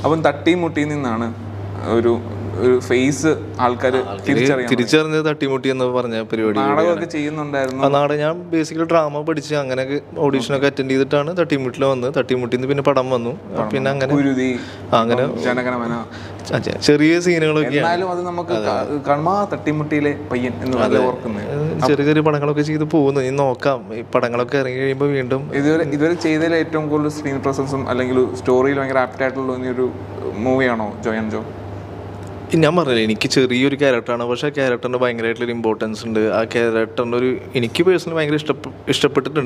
അപ്പം തട്ടിയും മുട്ടിയിൽ നിന്നാണ് ഒരു ഒരു ഫേസ് ആൾക്കാർ തിരിച്ചറിയാൻ തിരിച്ചറിഞ്ഞത് തട്ടിമുട്ടി എന്ന് പറഞ്ഞ പരിപാടി നാടകമൊക്കെ ചെയ്യുന്നുണ്ടായിരുന്നു ആ നാട് ഞാൻ ബേസിക്കലി ഡ്രാമ പഠിച്ച് അങ്ങനെയൊക്കെ ഓഡീഷനൊക്കെ അറ്റൻഡ് ചെയ്തിട്ടാണ് തട്ടിമുട്ടിൽ വന്ന് തട്ടിമുട്ടിന്ന് പിന്നെ പടം വന്നു പിന്നെ അങ്ങനെ കുരുതി ആ, അങ്ങനെ ജനഗണമന ചെ- ചെ- ചെറിയ സീനുകളൊക്കെ എന്നാലും അത് നമുക്ക് കാണുമ്പോ ആ തട്ടിമുട്ടിയിലെ പയ്യൻ എന്ന് പറഞ്ഞ് ഓർക്കുന്നത് ചെറിയ ചെറിയ പടങ്ങളൊക്കെ ചെയ്ത് പോകുന്നു ഇനി നോക്കാം ഈ പടങ്ങളൊക്കെ ഇറങ്ങി കഴിയുമ്പോൾ വീണ്ടും ഇതുവരെ ഇതുവരെ ചെയ്തതിൽ ഏറ്റവും കൂടുതൽ സ്ക്രീൻ പ്രസൻസും അല്ലെങ്കിൽ സ്റ്റോറിയിൽ ഭയങ്കര ആപ്റ്റ് ആയിട്ടുള്ള ഒരു മൂവിയാണോ ജോയൻ ജോ ഈ ഞാൻ പറഞ്ഞില്ല എനിക്ക് ചെറിയൊരു ക്യാരക്ടറാണ് പക്ഷേ ക്യാരക്ടറിന് ഭയങ്കരമായിട്ടുള്ളൊരു ഇമ്പോർട്ടൻസ് ഉണ്ട് ആ ക്യാരക്ടറിൻ്റെ ഒരു എനിക്ക് പേഴ്സണലി ഭയങ്കര ഇഷ്ടപ്പെ ഇഷ്ടപ്പെട്ടിട്ടുണ്ട്